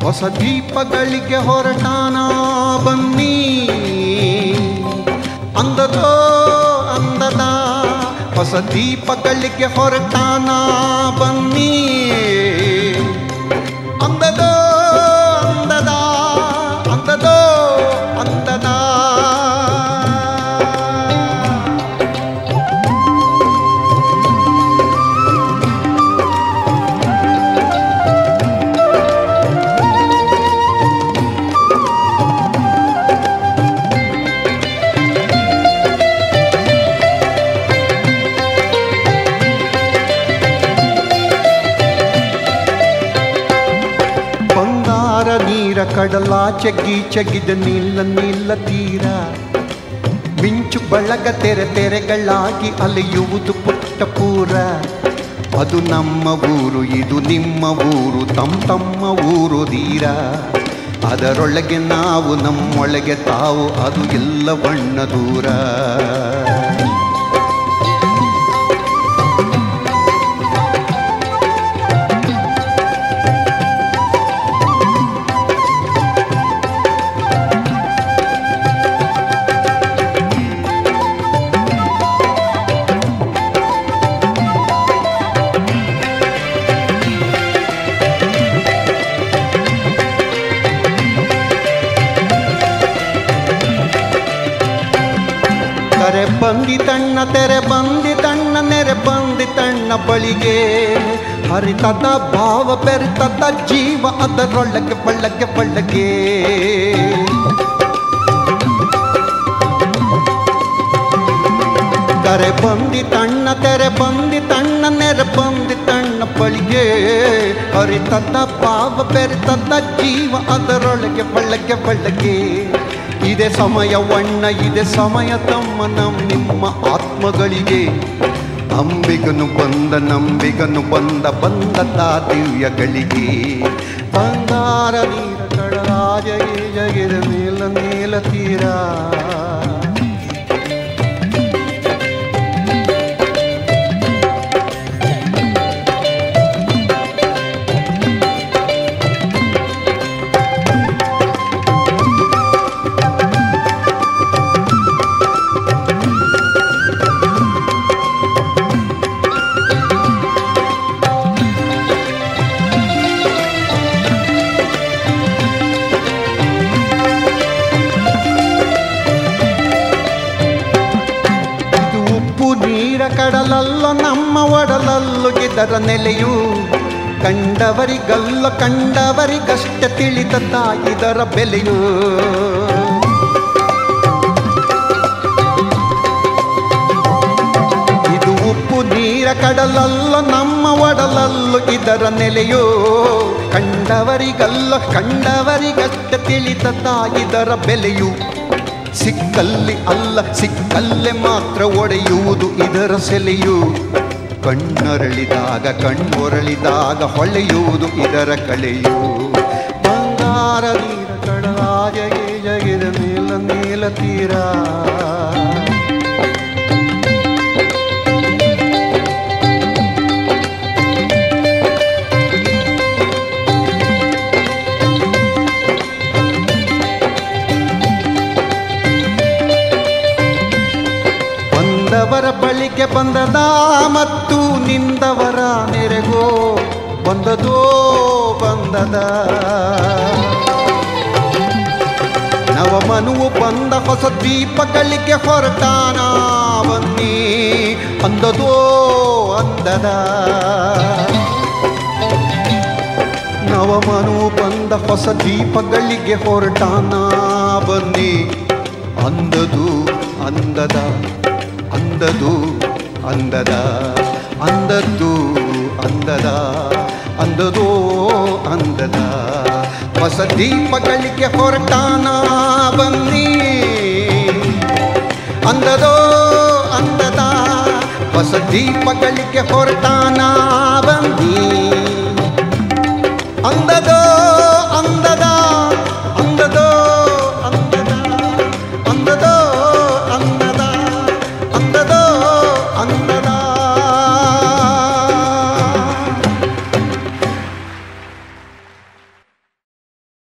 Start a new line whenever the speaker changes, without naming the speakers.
ಹೊಸ ದೀಪಗಳಿಗೆ ಹೊರಟಾನ ಬನ್ನಿ ಅಂದದೋ ಅಂದದ ಹೊಸ ದೀಪಗಳಿಗೆ ಹೊರಟಾನ ಬನ್ನಿ ಅಂದದೋ ಅಂದದ ಅಂದದೋ ಅಂದದ ಬಂಗಾರ ನೀರ ಕಡಲಾಚೆ ಗೀಚಗಿದ ನೀಲ ನೀಲ ತೀರ ಮಿಂಚು ಬಳಗ ತೆರೆ ತೆರೆಗಳಾಗಿ ಅಲೆಯುವುದು ಪುಟ್ಟ ಪೂರ ಅದು ನಮ್ಮ ಊರು ಇದು ನಿಮ್ಮ ಊರು ತಮ್ಮ ತಮ್ಮ ಊರು ಧೀರ ಅದರೊಳಗೆ ನಾವು ನಮ್ಮೊಳಗೆ ತಾವು ಅದು ಎಲ್ಲ ಬಣ್ಣ ದೂರ ಕರೆ ಬಂದಿತಣ್ಣ ತೆರೆ ಬಂದಿತಣ್ಣ ನೆರೆ ಬಂದಿತಣ್ಣ ಬಳಿಗೆ ಹರಿತದ ಭಾವ ಬೆರೆತದ ಜೀವ ಅದರೊಳಗೆ ಬಳ್ಳಗೆ ಬಳ್ಳಗೆ ಕರೆ ಬಂದಿತಣ್ಣ ತೆರೆ ಬಂದಿತಣ್ಣ ನೆರೆ ಬಂದಿತಣ್ಣ ಬಳಿಗೆ ಹರಿತದ ಭಾವ ಬೆರೆತದ ಜೀವ ಅದರೊಳಗೆ ಬಳ್ಳಗೆ ಬಳ್ಳಗೆ ಇದೆ ಸಮಯವಣ್ಣ ಇದೆ ಸಮಯ ತಮ್ಮ ನಮ್ ನಿಮ್ಮ ಆತ್ಮಗಳಿಗೆ ಅಂಬಿಗನು ಬಂದ ನಂಬಿಗನು ಬಂದ ಬಂದ ತಾ ದಿವ್ಯಗಳಿಗೆ ಬಂಗಾರ ನೀರ ಕಡರಾಜ ಜಗಿದ ನೀಲ ನೀಲ ತೀರ ಇದು ಉಪ್ಪು ನೀರ ಕಡಲಲ್ಲ ನಮ್ಮ ಒಡಲಲ್ಲು ಇದರ ನೆಲೆಯು ಕಂಡವರಿಗಲ್ಲ ಕಂಡವರಿಗಷ್ಟ ತಿಳಿದ ಇದರ ಬೆಲೆಯು ಇದು ಉಪ್ಪು ನೀರ ಕಡಲಲ್ಲ ನಮ್ಮ ಒಡಲಲ್ಲು ಇದರ ನೆಲೆಯೋ ಕಂಡವರಿಗಲ್ಲ ಕಂಡವರಿಗಷ್ಟ ತಿಳಿದ ಇದರ ಬೆಲೆಯು ಸಿಕ್ಕಲ್ಲಿ ಅಲ್ಲ ಸಿಕ್ಕಲ್ಲೇ ಮಾತ್ರ ಒಡೆಯುವುದು ಇದರ ಸೆಲೆಯು ಕಣ್ಣರಳಿದಾಗ ಕಣ್ಣೊರಳಿದಾಗ ಹೊಳೆಯುವುದು ಇದರ ಕಳೆಯು ಬಂಗಾರ ನೀರ ಕಡಲಾಜಗೆ ಜಗಿದ ನೀಲ ನೀಲ ತೀರ ಬಂದವರ ಬಳಿಗೆ ಬಂದದ ಮತ್ತು ನಿಂದವರ ನೆರೆಗೋ ಬಂದದೋ ಬಂದದ ನವಮನುವು ಬಂದ ಹೊಸ ದೀಪಗಳಿಗೆ ಹೊರಟಾನ ಬನ್ನಿ ಅಂದದೋ ಅಂದದ ನವಮನು ಬಂದ ಹೊಸ ದೀಪಗಳಿಗೆ ಹೊರಟಾನ ಬನ್ನಿ ಅಂದದು ಅಂದದ ಅಂದದು ಅಂದದ ಅಂದದ್ದು ಅಂದದ ಅಂದದೋ ಅಂದದ ಹೊಸ ದೀಪಗಳಿಗೆ ಹೊರಟಾನ ಬನ್ನಿ ಅಂದದೋ ಅಂದದ ಹೊಸ ದೀಪಗಳಿಗೆ ಹೊರಟಾನ